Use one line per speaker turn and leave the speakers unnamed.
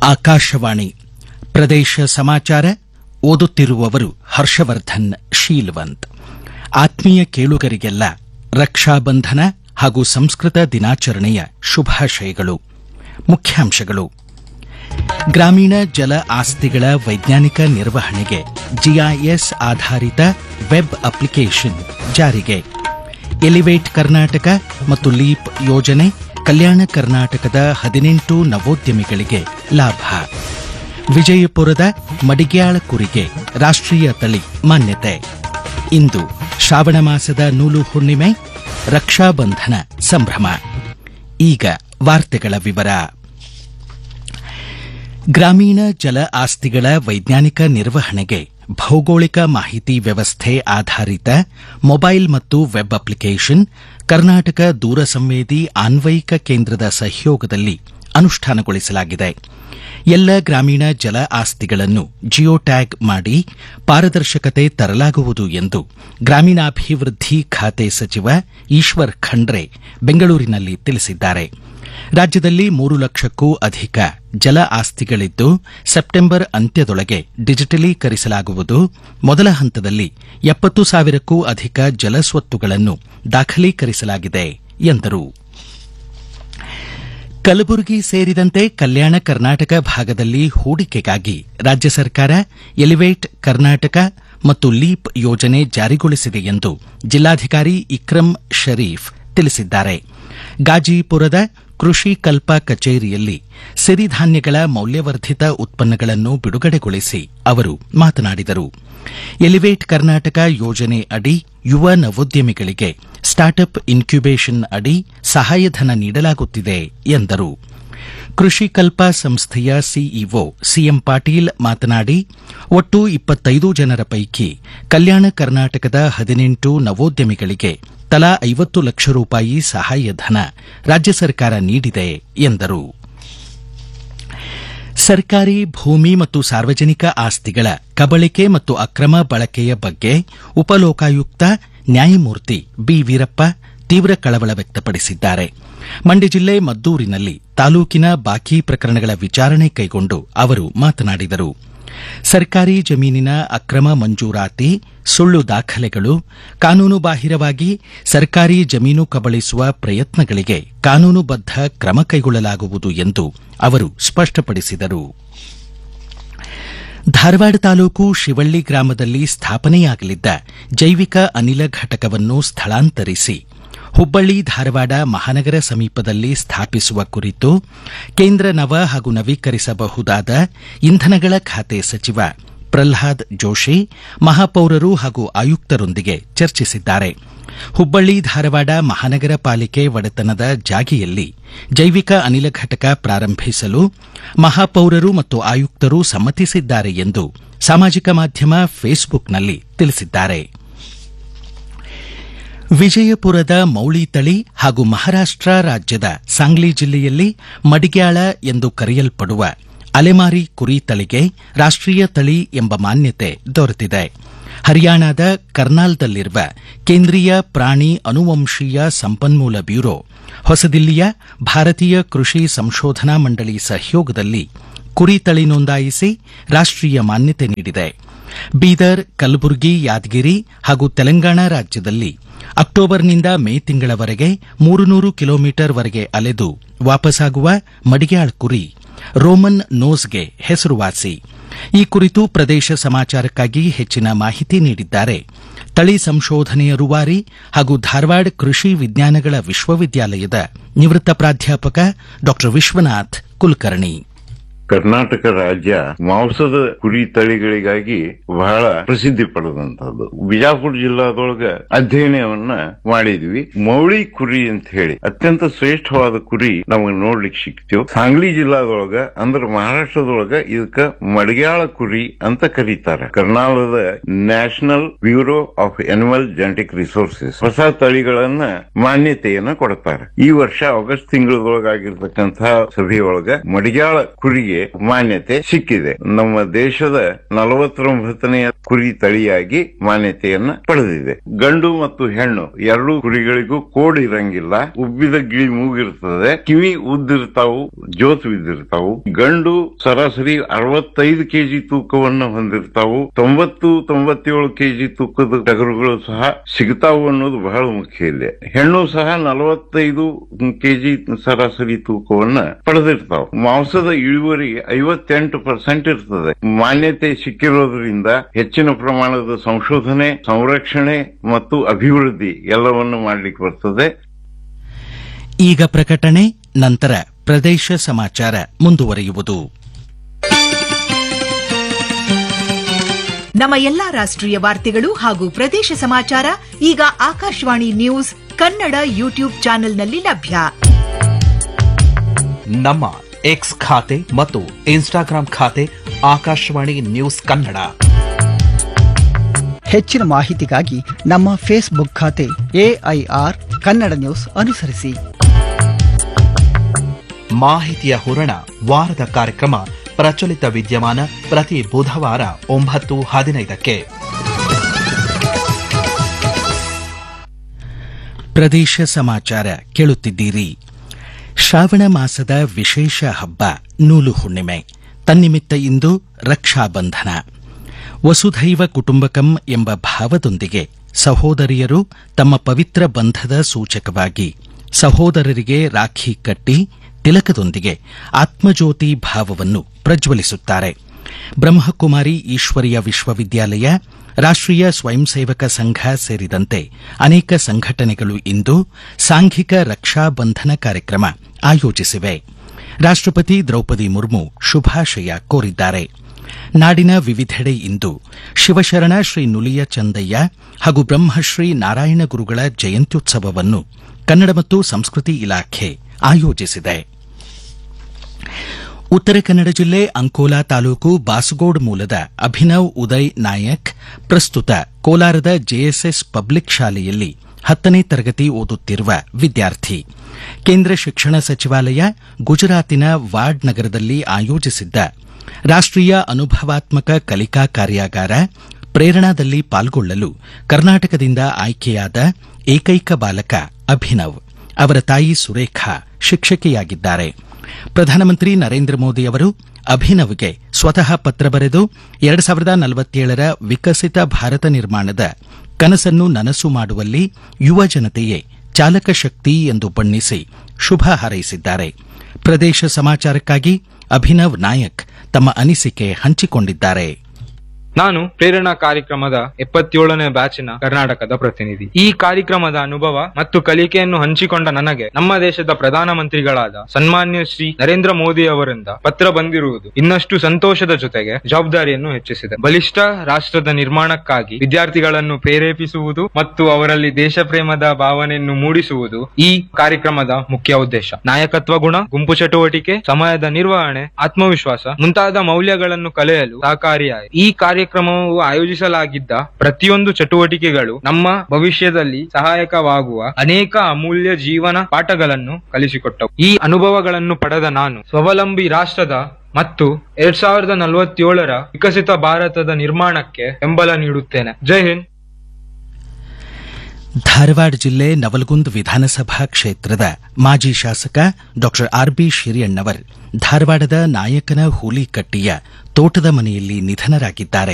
ಆಕಾಶವಾಣಿ ಪ್ರದೇಶ ಸಮಾಚಾರ ಓದುತ್ತಿರುವವರು ಹರ್ಷವರ್ಧನ್ ಶೀಲ್ವಂತ್ ಆತ್ಮೀಯ ಕೇಳುಗರಿಗೆಲ್ಲ ರಕ್ಷಾಬಂಧನ ಹಾಗೂ ಸಂಸ್ಕೃತ ದಿನಾಚರಣೆಯ ಶುಭಾಶಯಗಳು ಮುಖ್ಯಾಂಶಗಳು ಗ್ರಾಮೀಣ ಜಲ ಆಸ್ತಿಗಳ ವೈಜ್ಞಾನಿಕ ನಿರ್ವಹಣೆಗೆ ಜಿಐಎಸ್ ಆಧಾರಿತ ವೆಬ್ ಅಪ್ಲಿಕೇಶನ್ ಜಾರಿಗೆ ಎಲಿವೇಟ್ ಕರ್ನಾಟಕ ಮತ್ತು ಲೀಪ್ ಯೋಜನೆ ಕಲ್ಯಾಣ ಕರ್ನಾಟಕದ ಹದಿನೆಂಟು ನವೋದ್ಯಮಿಗಳಿಗೆ ಲಾಭ ವಿಜಯಪುರದ ಮಡಿಗ್ಯಾಳ ಕುರಿಗೆ ರಾಷ್ಟ್ರೀಯ ತಳಿ ಮಾನ್ಯತೆ ಇಂದು ಶ್ರಾವಣ ಮಾಸದ ನೂಲು ಹುಣ್ಣಿಮೆ ರಕ್ಷಾಬಂಧನ ಸಂಭ್ರಮ ಈಗ ವಾರ್ತೆಗಳ ವಿವರ ಗ್ರಾಮೀಣ ಜಲ ಆಸ್ತಿಗಳ ವೈಜ್ಞಾನಿಕ ನಿರ್ವಹಣೆಗೆ ಭೌಗೋಳಿಕ ಮಾಹಿತಿ ವ್ಯವಸ್ಥೆ ಆಧಾರಿತ ಮೊಬೈಲ್ ಮತ್ತು ವೆಬ್ ಅಪ್ಲಿಕೇಶನ್ ಕರ್ನಾಟಕ ದೂರ ಸಂವೇದಿ ಆನ್ವಯಿಕ ಕೇಂದ್ರದ ಸಹಯೋಗದಲ್ಲಿ ಅನುಷ್ಠಾನಗೊಳಿಸಲಾಗಿದೆ ಎಲ್ಲ ಗ್ರಾಮೀಣ ಜಲ ಆಸ್ತಿಗಳನ್ನು ಜಿಯೋ ಟ್ಯಾಗ್ ಮಾಡಿ ಪಾರದರ್ಶಕತೆ ತರಲಾಗುವುದು ಎಂದು ಗ್ರಾಮೀಣಾಭಿವೃದ್ಧಿ ಖಾತೆ ಸಚಿವ ಈಶ್ವರ್ ಖಂಡ್ರೆ ಬೆಂಗಳೂರಿನಲ್ಲಿ ತಿಳಿಸಿದ್ದಾರೆ ರಾಜ್ಯದಲ್ಲಿ ಮೂರು ಲಕ್ಷಕ್ಕೂ ಅಧಿಕ ಜಲ ಆಸ್ತಿಗಳಿದ್ದು ಸೆಪ್ಟೆಂಬರ್ ಅಂತ್ಯದೊಳಗೆ ಡಿಜಿಟಲೀಕರಿಸಲಾಗುವುದು ಮೊದಲ ಹಂತದಲ್ಲಿ ಎಪ್ಪತ್ತು ಸಾವಿರಕ್ಕೂ ಅಧಿಕ ಜಲಸ್ವತ್ತುಗಳನ್ನು ದಾಖಲೀಕರಿಸಲಾಗಿದೆ ಎಂದರು ಕಲಬುರಗಿ ಸೇರಿದಂತೆ ಕಲ್ಯಾಣ ಕರ್ನಾಟಕ ಭಾಗದಲ್ಲಿ ಹೂಡಿಕೆಗಾಗಿ ರಾಜ್ಯ ಸರ್ಕಾರ ಎಲಿವೇಟ್ ಕರ್ನಾಟಕ ಮತ್ತು ಲೀಪ್ ಯೋಜನೆ ಜಾರಿಗೊಳಿಸಿದೆ ಎಂದು ಜಿಲ್ಲಾಧಿಕಾರಿ ಇಕ್ರಂ ಶರೀಫ್ ತಿಳಿಸಿದ್ದಾರೆ ಗಾಜಿಪುರದ ಕೃಷಿ ಕಲ್ಪ ಕಚೇರಿಯಲ್ಲಿ ಸಿರಿಧಾನ್ಯಗಳ ಮೌಲ್ಯವರ್ಧಿತ ಉತ್ಪನ್ನಗಳನ್ನು ಬಿಡುಗಡೆಗೊಳಿಸಿ ಅವರು ಮಾತನಾಡಿದರು ಎಲಿವೇಟ್ ಕರ್ನಾಟಕ ಯೋಜನೆ ಅಡಿ ಯುವ ನವೋದ್ಯಮಿಗಳಿಗೆ ಸ್ಟಾರ್ಟ್ಅಪ್ ಇನ್ಕ್ಯುಬೇಷನ್ ಅಡಿ ಸಹಾಯಧನ ನೀಡಲಾಗುತ್ತಿದೆ ಎಂದರು ಕೃಷಿ ಕಲ್ಪ ಸಂಸ್ಥೆಯ ಸಿಇಒ ಸಿಎಂ ಪಾಟೀಲ್ ಮಾತನಾಡಿ ಒಟ್ಟು ಇಪ್ಪತ್ತೈದು ಜನರ ಪೈಕಿ ಕಲ್ಯಾಣ ಕರ್ನಾಟಕದ ಹದಿನೆಂಟು ನವೋದ್ಯಮಿಗಳಿಗೆ ತಲಾ ಐವತ್ತು ಲಕ್ಷ ರೂಪಾಯಿ ಸಹಾಯಧನ ರಾಜ್ಯ ಸರ್ಕಾರ ನೀಡಿದೆ ಎಂದರು ಸರ್ಕಾರಿ ಭೂಮಿ ಮತ್ತು ಸಾರ್ವಜನಿಕ ಆಸ್ತಿಗಳ ಕಬಳಿಕೆ ಮತ್ತು ಅಕ್ರಮ ಬಳಕೆಯ ಬಗ್ಗೆ ಉಪಲೋಕಾಯುಕ್ತ ನ್ಯಾಯಮೂರ್ತಿ ಬಿ ವೀರಪ್ಪ ತೀವ್ರ ಕಳವಳ ವ್ಯಕ್ತಪಡಿಸಿದ್ದಾರೆ ಮಂಡ್ಯ ಜಿಲ್ಲೆ ಮದ್ದೂರಿನಲ್ಲಿ ತಾಲೂಕಿನ ಬಾಕಿ ಪ್ರಕರಣಗಳ ವಿಚಾರಣೆ ಕೈಗೊಂಡು ಅವರು ಮಾತನಾಡಿದರು ಸರ್ಕಾರಿ ಜಮೀನಿನ ಅಕ್ರಮ ಮಂಜೂರಾತಿ ಸುಳ್ಳು ದಾಖಲೆಗಳು ಕಾನೂನುಬಾಹಿರವಾಗಿ ಸರ್ಕಾರಿ ಜಮೀನು ಕಬಳಿಸುವ ಪ್ರಯತ್ನಗಳಿಗೆ ಕಾನೂನುಬದ್ಧ ಕ್ರಮ ಕೈಗೊಳ್ಳಲಾಗುವುದು ಎಂದು ಅವರು ಸ್ಪಷ್ಟಪಡಿಸಿದರು ಧಾರವಾಡ ತಾಲೂಕು ಶಿವಳ್ಳಿ ಗ್ರಾಮದಲ್ಲಿ ಸ್ಥಾಪನೆಯಾಗಲಿದ್ದ ಜೈವಿಕ ಅನಿಲ ಘಟಕವನ್ನು ಸ್ಥಳಾಂತರಿಸಿ ಹುಬ್ಬಳ್ಳಿ ಧಾರವಾಡ ಮಹಾನಗರ ಸಮೀಪದಲ್ಲಿ ಸ್ಥಾಪಿಸುವ ಕುರಿತು ಕೇಂದ್ರ ನವ ಹಾಗೂ ನವೀಕರಿಸಬಹುದಾದ ಇಂಧನಗಳ ಖಾತೆ ಸಚಿವ ಪ್ರಲ್ಹಾದ್ ಜೋಶಿ ಮಹಾಪೌರರು ಹಾಗೂ ಆಯುಕ್ತರೊಂದಿಗೆ ಚರ್ಚಿಸಿದ್ದಾರೆ ಹುಬ್ಬಳ್ಳಿ ಧಾರವಾಡ ಮಹಾನಗರ ಪಾಲಿಕೆ ಒಡೆತನದ ಜಾಗೆಯಲ್ಲಿ ಜೈವಿಕ ಅನಿಲ ಘಟಕ ಪ್ರಾರಂಭಿಸಲು ಮಹಾಪೌರರು ಮತ್ತು ಆಯುಕ್ತರು ಸಮ್ಮತಿಸಿದ್ದಾರೆ ಎಂದು ಸಾಮಾಜಿಕ ಮಾಧ್ಯಮ ಫೇಸ್ಬುಕ್ನಲ್ಲಿ ತಿಳಿಸಿದ್ದಾರೆ ವಿಜಯಪುರದ ಮೌಳಿ ತಳಿ ಹಾಗೂ ಮಹಾರಾಷ್ಟ್ರ ರಾಜ್ಯದ ಸಾಂಗ್ಲಿ ಜಿಲ್ಲೆಯಲ್ಲಿ ಮಡಿಗ್ಯಾಳ ಎಂದು ಕರೆಯಲ್ಪಡುವ ಅಲೆಮಾರಿ ಕುರಿ ತಳಿಗೆ ರಾಷ್ಟ್ರೀಯ ತಳಿ ಎಂಬ ಮಾನ್ಯತೆ ದೊರೆತಿದೆ ಹರಿಯಾಣದ ಕರ್ನಾಲ್ದಲ್ಲಿರುವ ಕೇಂದ್ರೀಯ ಪ್ರಾಣಿ ಅನುವಂಶೀಯ ಸಂಪನ್ಮೂಲ ಬ್ಯೂರೋ ಹೊಸದಿಲ್ಲಿಯ ಭಾರತೀಯ ಕೃಷಿ ಸಂಶೋಧನಾ ಮಂಡಳಿ ಸಹಯೋಗದಲ್ಲಿ ಕುರಿ ತಳಿ ನೋಂದಾಯಿಸಿ ರಾಷ್ಟ್ರೀಯ ಮಾನ್ಯತೆ ನೀಡಿದೆ ಬೀದರ್ ಕಲಬುರಗಿ ಯಾದಗಿರಿ ಹಾಗೂ ತೆಲಂಗಾಣ ರಾಜ್ಯದಲ್ಲಿ ಅಕ್ಟೋಬರ್ನಿಂದ ಮೇ ತಿಂಗಳವರೆಗೆ ಮೂರು ನೂರು ಕಿಲೋಮೀಟರ್ ವರೆಗೆ ಅಲೆದು ವಾಪಸ್ಸಾಗುವ ಮಡಿಗ್ಯಾಳ್ ಕುರಿ ರೋಮನ್ ನೋಸ್ಗೆ ಹೆಸರುವಾಸಿ ಈ ಕುರಿತು ಪ್ರದೇಶ ಸಮಾಚಾರಕ್ಕಾಗಿ ಹೆಚ್ಚಿನ ಮಾಹಿತಿ ನೀಡಿದ್ದಾರೆ ತಳಿ ಸಂಶೋಧನೆಯ ರೂವಾರಿ ಹಾಗೂ ಧಾರವಾಡ ಕೃಷಿ ವಿಜ್ಞಾನಗಳ ವಿಶ್ವವಿದ್ಯಾಲಯದ ನಿವೃತ್ತ ಪ್ರಾಧ್ಯಾಪಕ ಡಾ ವಿಶ್ವನಾಥ್ ಕುಲಕರ್ಣಿ
ಕರ್ನಾಟಕ ರಾಜ್ಯ ಮಾಂಸದ ಕುರಿ ತಳಿಗಳಿಗಾಗಿ ಬಹಳ ಪ್ರಸಿದ್ಧಿ ಪಡೆದಂತದ್ದು ಬಿಜಾಪುರ ಜಿಲ್ಲಾದೊಳಗ ಅಧ್ಯಯನವನ್ನ ಮಾಡಿದ್ವಿ ಮೌಳಿ ಕುರಿ ಅಂತ ಹೇಳಿ ಅತ್ಯಂತ ಶ್ರೇಷ್ಠವಾದ ಕುರಿ ನಮಗೆ ನೋಡ್ಲಿಕ್ಕೆ ಸಿಕ್ತಿವ್ ಸಾಂಗ್ಲಿ ಜಿಲ್ಲಾದೊಳಗ ಅಂದ್ರ ಮಹಾರಾಷ್ಟ್ರದೊಳಗ ಇದಕ್ಕ ಮಡಗ್ಯಾಳ ಕುರಿ ಅಂತ ಕರೀತಾರೆ ಕರ್ನಾಟಕದ national bureau of animal genetic resources ಹೊಸ ತಳಿಗಳನ್ನ ಮಾನ್ಯತೆಯನ್ನ ಕೊಡ್ತಾರೆ ಈ ವರ್ಷ ಆಗಸ್ಟ್ ತಿಂಗಳದೊಳಗಾಗಿರ್ತಕ್ಕಂತಹ ಸಭೆಯೊಳಗ ಮಡಿಗ್ಯಾಳ ಕುರಿಗೆ ಕುರಿಗೆ ಮಾನ್ಯತೆ ಸಿಕ್ಕಿದೆ ನಮ್ಮ ದೇಶದ ನಲವತ್ತೊಂಬತ್ತನೆಯ ಕುರಿ ತಳಿಯಾಗಿ ಮಾನ್ಯತೆಯನ್ನ ಪಡೆದಿದೆ ಗಂಡು ಮತ್ತು ಹೆಣ್ಣು ಎರಡೂ ಕುರಿಗಳಿಗೂ ಕೋಡ್ ಇರಂಗಿಲ್ಲ ಉಬ್ಬಿದ ಗಿಳಿ ಮೂಗಿರ್ತದೆ ಕಿವಿ ಉದ್ದಿರ್ತಾವು ಜೋತ್ ಬಿದ್ದಿರ್ತಾವು ಗಂಡು ಸರಾಸರಿ ಅರವತ್ತೈದು ಕೆಜಿ ತೂಕವನ್ನು ಹೊಂದಿರ್ತಾವು ತೊಂಬತ್ತು ತೊಂಬತ್ತೇಳು ಕೆಜಿ ತೂಕದ ಟಗರುಗಳು ಸಹ ಸಿಗ್ತಾವು ಅನ್ನೋದು ಬಹಳ ಮುಖ್ಯ ಇದೆ ಹೆಣ್ಣು ಸಹ ನಲವತ್ತೈದು ಕೆಜಿ ಸರಾಸರಿ ತೂಕವನ್ನ ಪಡೆದಿರ್ತಾವ ಮಾಂಸದ ಇಳುವರಿ ಐವತ್ತೆಂಟು ಪರ್ಸೆಂಟ್ ಇರ್ತದೆ ಮಾನ್ಯತೆ ಸಿಕ್ಕಿರೋದ್ರಿಂದ ಹೆಚ್ಚಿನ ಪ್ರಮಾಣದ ಸಂಶೋಧನೆ ಸಂರಕ್ಷಣೆ ಮತ್ತು ಅಭಿವೃದ್ಧಿ ಎಲ್ಲವನ್ನು ಮಾಡ್ಲಿಕ್ಕೆ ಬರ್ತದೆ
ಈಗ ಪ್ರಕಟಣೆ ನಂತರ ಪ್ರದೇಶ ಸಮಾಚಾರ ಮುಂದುವರಿಯುವುದು
ನಮ್ಮ ಎಲ್ಲಾ ರಾಷ್ಟ್ರೀಯ ವಾರ್ತೆಗಳು ಹಾಗೂ ಪ್ರದೇಶ ಸಮಾಚಾರ ಈಗ ಆಕಾಶವಾಣಿ ನ್ಯೂಸ್ ಕನ್ನಡ ಯೂಟ್ಯೂಬ್ ಚಾನೆಲ್ನಲ್ಲಿ ಲಭ್ಯ
ನಮ್ಮ ಎಕ್ಸ್ ಖಾತೆ ಮತ್ತು ಇನ್ಸ್ಟಾಗ್ರಾಂ ಖಾತೆ ಆಕಾಶವಾಣಿ ನ್ಯೂಸ್ ಕನ್ನಡ
ಹೆಚ್ಚಿನ ಮಾಹಿತಿಗಾಗಿ ನಮ್ಮ ಫೇಸ್ಬುಕ್ ಖಾತೆ ಎಐಆರ್ ಕನ್ನಡ ನ್ಯೂಸ್ ಅನುಸರಿಸಿ
ಮಾಹಿತಿಯ ಹೂರಣ ವಾರದ ಕಾರ್ಯಕ್ರಮ ಪ್ರಚಲಿತ ವಿದ್ಯಮಾನ ಪ್ರತಿ ಬುಧವಾರ ಒಂಬತ್ತು ಹದಿನೈದಕ್ಕೆ
ಪ್ರದೇಶ ಸಮಾಚಾರ ಕೇಳುತ್ತಿದ್ದೀರಿ ಶ್ರಾವಣ ಮಾಸದ ವಿಶೇಷ ಹಬ್ಬ ನೂಲು ಹುಣ್ಣಿಮೆ ತನ್ನಿಮಿತ್ತ ಇಂದು ರಕ್ಷಾಬಂಧನ ವಸುಧೈವ ಕುಟುಂಬಕಂ ಎಂಬ ಭಾವದೊಂದಿಗೆ ಸಹೋದರಿಯರು ತಮ್ಮ ಪವಿತ್ರ ಬಂಧದ ಸೂಚಕವಾಗಿ ಸಹೋದರರಿಗೆ ರಾಖಿ ಕಟ್ಟಿ ತಿಲಕದೊಂದಿಗೆ ಆತ್ಮಜ್ಯೋತಿ ಭಾವವನ್ನು ಪ್ರಜ್ವಲಿಸುತ್ತಾರೆ ಬ್ರಹ್ಮಕುಮಾರಿ ಈಶ್ವರಿಯ ವಿಶ್ವವಿದ್ಯಾಲಯ ರಾಷ್ಟ್ರೀಯ ಸ್ವಯಂ ಸೇವಕ ಸಂಘ ಸೇರಿದಂತೆ ಅನೇಕ ಸಂಘಟನೆಗಳು ಇಂದು ಸಾಂಘಿಕ ರಕ್ಷಾಬಂಧನ ಕಾರ್ಯಕ್ರಮ ಆಯೋಜಿಸಿವೆ ರಾಷ್ಟ್ರಪತಿ ದ್ರೌಪದಿ ಮುರ್ಮು ಶುಭಾಶಯ ಕೋರಿದ್ದಾರೆ ನಾಡಿನ ವಿವಿಧೆಡೆ ಇಂದು ಶಿವಶರಣ ಶ್ರೀ ನುಲಿಯ ಚಂದಯ್ಯ ಹಾಗೂ ಬ್ರಹ್ಮಶ್ರೀ ನಾರಾಯಣ ಗುರುಗಳ ಜಯಂತ್ಯುತ್ಸವವನ್ನು ಕನ್ನಡ ಮತ್ತು ಸಂಸ್ಕೃತಿ ಇಲಾಖೆ ಆಯೋಜಿಸಿದೆ ಉತ್ತರ ಕನ್ನಡ ಜಿಲ್ಲೆ ಅಂಕೋಲಾ ತಾಲೂಕು ಬಾಸಗೋಡ್ ಮೂಲದ ಅಭಿನವ್ ಉದಯ್ ನಾಯಕ್ ಪ್ರಸ್ತುತ ಕೋಲಾರದ ಜೆಎಸ್ಎಸ್ ಪಬ್ಲಿಕ್ ಶಾಲೆಯಲ್ಲಿ ಹತ್ತನೇ ತರಗತಿ ಓದುತ್ತಿರುವ ವಿದ್ಯಾರ್ಥಿ ಕೇಂದ್ರ ಶಿಕ್ಷಣ ಸಚಿವಾಲಯ ಗುಜರಾತಿನ ವಾಡ್ ನಗರದಲ್ಲಿ ಆಯೋಜಿಸಿದ್ದ ರಾಷ್ಟ್ರೀಯ ಅನುಭವಾತ್ಮಕ ಕಲಿಕಾ ಕಾರ್ಯಾಗಾರ ಪ್ರೇರಣಾದಲ್ಲಿ ಪಾಲ್ಗೊಳ್ಳಲು ಕರ್ನಾಟಕದಿಂದ ಆಯ್ಕೆಯಾದ ಏಕೈಕ ಬಾಲಕ ಅಭಿನವ್ ಅವರ ತಾಯಿ ಸುರೇಖಾ ಶಿಕ್ಷಕಿಯಾಗಿದ್ದಾರೆ ಪ್ರಧಾನಮಂತ್ರಿ ನರೇಂದ್ರ ಮೋದಿ ಅವರು ಅಭಿನವ್ಗೆ ಸ್ವತಃ ಪತ್ರ ಬರೆದು ಎರಡು ಸಾವಿರದ ನಲವತ್ತೇಳರ ವಿಕಸಿತ ಭಾರತ ನಿರ್ಮಾಣದ ಕನಸನ್ನು ನನಸು ಮಾಡುವಲ್ಲಿ ಯುವ ಜನತೆಯೇ ಚಾಲಕ ಶಕ್ತಿ ಎಂದು ಬಣ್ಣಿಸಿ ಶುಭ ಹಾರೈಸಿದ್ದಾರೆ ಪ್ರದೇಶ ಸಮಾಚಾರಕ್ಕಾಗಿ ಅಭಿನವ್ ನಾಯಕ್ ತಮ್ಮ ಅನಿಸಿಕೆ ಹಂಚಿಕೊಂಡಿದ್ದಾರೆ
ನಾನು ಪ್ರೇರಣಾ ಕಾರ್ಯಕ್ರಮದ ಎಪ್ಪತ್ತೇಳನೇ ಬ್ಯಾಚಿನ ಕರ್ನಾಟಕದ ಪ್ರತಿನಿಧಿ ಈ ಕಾರ್ಯಕ್ರಮದ ಅನುಭವ ಮತ್ತು ಕಲಿಕೆಯನ್ನು ಹಂಚಿಕೊಂಡ ನನಗೆ ನಮ್ಮ ದೇಶದ ಪ್ರಧಾನಮಂತ್ರಿಗಳಾದ ಸನ್ಮಾನ್ಯ ಶ್ರೀ ನರೇಂದ್ರ ಮೋದಿ ಅವರಿಂದ ಪತ್ರ ಬಂದಿರುವುದು ಇನ್ನಷ್ಟು ಸಂತೋಷದ ಜೊತೆಗೆ ಜವಾಬ್ದಾರಿಯನ್ನು ಹೆಚ್ಚಿಸಿದೆ ಬಲಿಷ್ಠ ರಾಷ್ಟ್ರದ ನಿರ್ಮಾಣಕ್ಕಾಗಿ ವಿದ್ಯಾರ್ಥಿಗಳನ್ನು ಪ್ರೇರೇಪಿಸುವುದು ಮತ್ತು ಅವರಲ್ಲಿ ದೇಶ ಪ್ರೇಮದ ಭಾವನೆಯನ್ನು ಮೂಡಿಸುವುದು ಈ ಕಾರ್ಯಕ್ರಮದ ಮುಖ್ಯ ಉದ್ದೇಶ ನಾಯಕತ್ವ ಗುಣ ಗುಂಪು ಚಟುವಟಿಕೆ ಸಮಯದ ನಿರ್ವಹಣೆ ಆತ್ಮವಿಶ್ವಾಸ ಮುಂತಾದ ಮೌಲ್ಯಗಳನ್ನು ಕಲಿಯಲು ಸಹಕಾರಿಯಾಯಿತು ಈ ಕಾರ್ಯಕ್ರಮವು ಆಯೋಜಿಸಲಾಗಿದ್ದ ಪ್ರತಿಯೊಂದು ಚಟುವಟಿಕೆಗಳು ನಮ್ಮ ಭವಿಷ್ಯದಲ್ಲಿ ಸಹಾಯಕವಾಗುವ ಅನೇಕ ಅಮೂಲ್ಯ ಜೀವನ ಪಾಠಗಳನ್ನು ಕಲಿಸಿಕೊಟ್ಟವು ಈ ಅನುಭವಗಳನ್ನು ಪಡೆದ ನಾನು ಸ್ವಾವಲಂಬಿ ರಾಷ್ಟ್ರದ ಮತ್ತು ಎರಡ್ ಸಾವಿರದ ನಲವತ್ತೇಳರ ವಿಕಸಿತ ಭಾರತದ ನಿರ್ಮಾಣಕ್ಕೆ ಬೆಂಬಲ ನೀಡುತ್ತೇನೆ ಜೈ ಹಿಂದ್
ಧಾರವಾಡ ಜಿಲ್ಲೆ ನವಲಗುಂದ್ ವಿಧಾನಸಭಾ ಕ್ಷೇತ್ರದ ಮಾಜಿ ಶಾಸಕ ಡಾ ಆರ್ಬಿ ಶಿರಿಯಣ್ಣವರ್ ಧಾರವಾಡದ ನಾಯಕನ ಹೂಲಿಕಟ್ಟಿಯ ತೋಟದ ಮನೆಯಲ್ಲಿ ನಿಧನರಾಗಿದ್ದಾರೆ